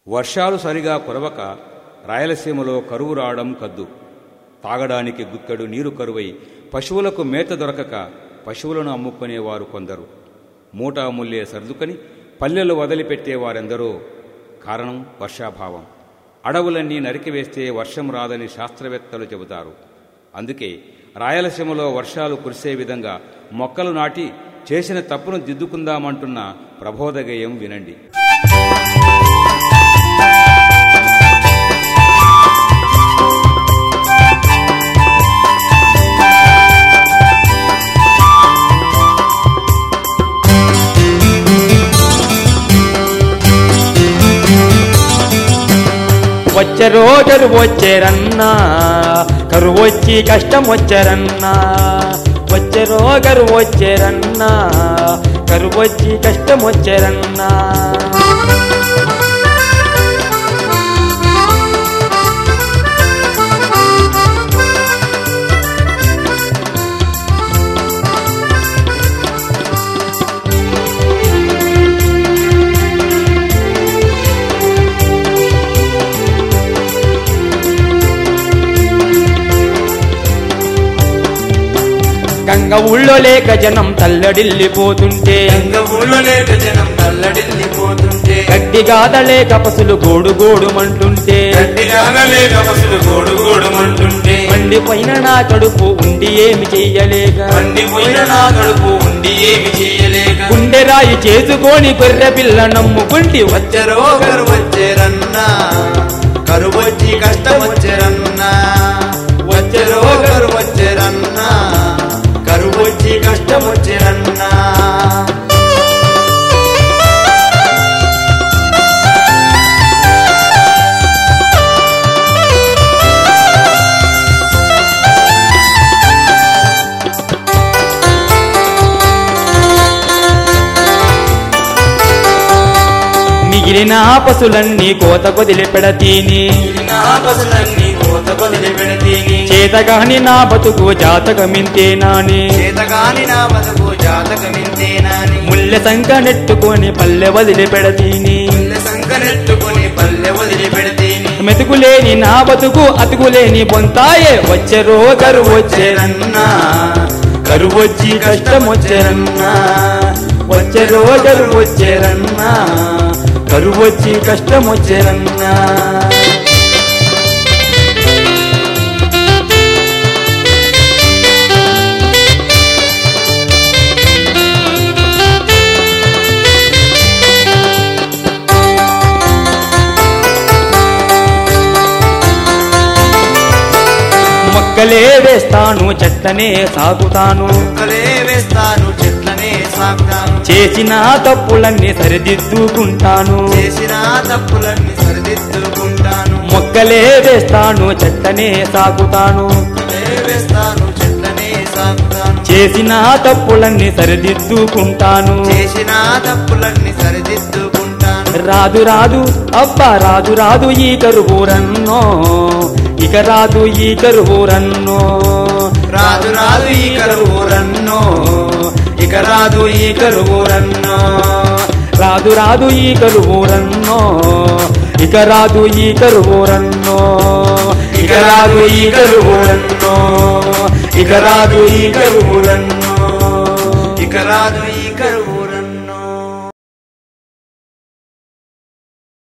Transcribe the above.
వర్షాలు సరిగా కురవక రాయలసీమలో కరువు రావడం కద్దు తాగడానికి గుక్కెడు నీరు కరువై పశువులకు మేత దొరకక పశువులను అమ్ముకునేవారు కొందరు మూటా ముల్లే సర్దుకని పల్లెలు వదిలిపెట్టేవారెందరో కారణం వర్షాభావం అడవులన్నీ నరికివేస్తే వర్షం రాదని శాస్త్రవేత్తలు చెబుతారు అందుకే రాయలసీమలో వర్షాలు కురిసే విధంగా మొక్కలు నాటి చేసిన తప్పును దిద్దుకుందామంటున్న ప్రబోధగేయం వినండి వచ్చే రోజులు వచ్చేరన్నా కరువు వచ్చి కష్టం వచ్చారన్నా వచ్చే రోజులు వచ్చేరన్నా కరువు వచ్చి కష్టం వచ్చారన్నా గంగ ఊళ్ళో లేక జనం తల్లడిల్లిపోతుంటే గంగ ఊళ్ళో లేక జనం తల్లడిల్లిపోతుంటే గడ్డి గాదలేక పసులు గోడు గోడుమంటుంటే గట్టిగా లేక పసులు గోడు గోడుమంటుంటే మండిపోయిన నా కడుపు ఉండి ఏమి చెయ్యలేక మండిపోయిన నా కడుపు ఉండి ఏమి చెయ్యలేక గుండె రాయి చేసుకొని గొర్రె పిల్ల నమ్ముకుంటి వచ్చరో కరు వచ్చేరన్నా కరువు వచ్చి కష్టం వచ్చేరన్నా వచ్చరో కరు వచ్చేరన్నా కరువు వచ్చి కష్టం వచ్చేరన్నా మిగిలిన పశులన్నీ కోత కొదిలి పెడతీని నా పసులన్నీ కోత కొదిలి పెడతీని చేతగాని నా బతుకు జాతకమింతేనాని చేతగాని నా బతుకు జాతకమింతేనాని ముల్లె సంక నెట్టుకొని పల్లె వదిలి పెడతీని ముల్లె సంకనెట్టుకొని పల్లె వదిలి పెడతీని మెతుకులేని నా బతుకు అతుకులేని బొంతాయే వచ్చే రోజరు వచ్చేరన్నా కరువు వచ్చి కష్టం వచ్చేరన్నా వచ్చే రోజరు వచ్చేరన్నా కరువు వచ్చి కష్టం వచ్చేరన్నా మొక్కలే వేస్తాను చెట్లనే సాగుతాను మొక్కలే వేస్తాను చెట్లనే సాగుతాను చేసిన తప్పులన్నీ సరిదిద్దుకుంటాను చేసిన తప్పులన్నీ సరిదిద్దుకుంటాను మొక్కలే వేస్తాను చెట్లనే సాగుతాను మొక్కలే వేస్తాను చెట్లనే సాగుతాను చేసిన తప్పులన్నీ సరిదిద్దుకుంటాను చేసిన తప్పులన్నీ సరిదిద్దుకుంటాను రాదు రాదు అబ్బా రాదు రాదు ఈ కరువురన్నో ఇక రాదు ఈ కరువురన్నో రాదు రాదు ఈ కరువురన్నో ఇక రాదు ఈ కరువురన్నో రాదు రాదు ఈ కరువురన్నో ఇక రాదు ఈ కరువురన్నో ఇక రాదు ఈ కరువురన్నో ఇక రాదు ఈ కరువురన్నో ఇక రాదు ఈ కరువు